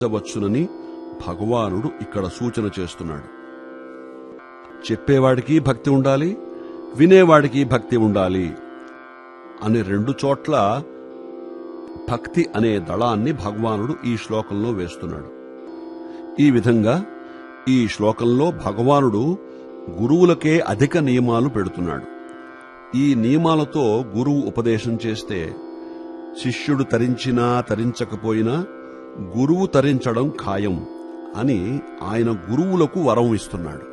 వచ్చునని భగవానుడు ఇక్కడ సూచన చేస్తున్నాడు చెప్పేవాడికి భక్తి ఉండాలి వినేవాడికి భక్తి ఉండాలి అని రెండు చోట్ల భక్తి అనే దళాన్ని భగవానుడు ఈ శ్లోకంలో వేస్తున్నాడు ఈ విధంగా ఈ శ్లోకంలో భగవానుడు గురువులకే అధిక నియమాలు పెడుతున్నాడు ఈ నియమాలతో గురువు ఉపదేశం చేస్తే శిష్యుడు తరించినా తరించకపోయినా గురువు తరించడం ఖాయం అని ఆయన గురువులకు వరం ఇస్తున్నాడు